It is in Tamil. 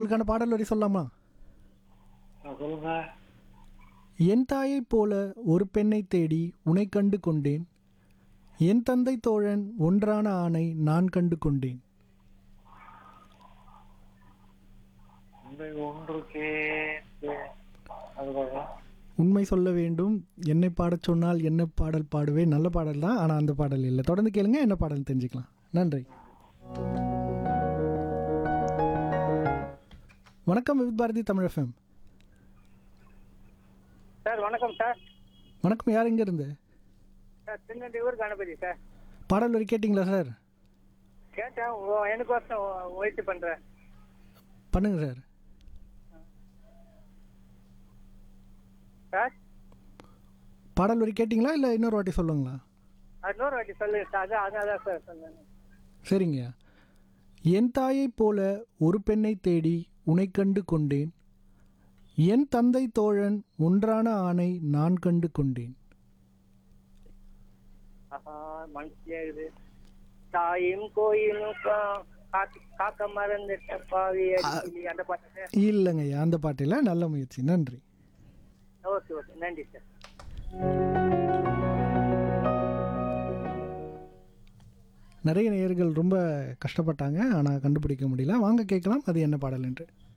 உங்களுக்கான பாடல் வரி சொல்லலாமா ஆ, சொல்லுங்க என் தாயைப் போல ஒரு பெண்ணை தேடி உனை கண்டு கொண்டேன் என் தந்தை தோழன் ஒன்றான ஆணை நான் கண்டு கொண்டேன் உண்மை ஒன்று கேட்டு அதுக்கப்புறம் உண்மை சொல்ல வேண்டும் என்னை பாடச் சொன்னால் என்ன பாடல் பாடுவேன் நல்ல பாடல் தான் ஆனால் அந்த பாடல் இல்லை தொடர்ந்து கேளுங்க என்ன பாடல் தெரிஞ்சுக்கலாம் நன்றி வணக்கம் with Bharathi Tamil FM sir வணக்கம் சார் வணக்கம் யார் எங்க இருந்து சார் திருநெல்வேலூர் கணபதி சார் பாடல் வரி கேட்டிங்களா சார் கேட்டேன் உ- எனக்கோசம் முயற்சி பண்ணுறேன் பண்ணுங்க சார் சார் பாடல் வரி கேட்டிங்களா இல்லை இன்னொரு வாட்டி சொல்லுங்களா அது இன்னொரு வாட்டி சொல்லுங்க சார் அதான் அதான் அதான் சார் சொன்னேன் சரிங்க என் தாயைப் போல ஒரு பெண்ணை தேடி உனை கண்டு கொண்டேன் என் தந்தை தோழன் ஒன்றான ஆணை நான் கண்டு கொண்டேன் ஆஹா மனசியா இது தாயும் கோயிலும் கா- காக்க- காக்க மறந்துட்ட பாவி அடிக்கிளி அந்த பாட்டு சார் இல்லைங்க அந்த பாட்டில் நல்ல முயற்சி நன்றி ஓகே ஓகே நன்றி சார் நிறைய நேயர்கள் ரொம்ப கஷ்டப்பட்டாங்க ஆனால் கண்டுபிடிக்க முடியல வாங்க கேட்கலாம் அது என்ன பாடல் என்று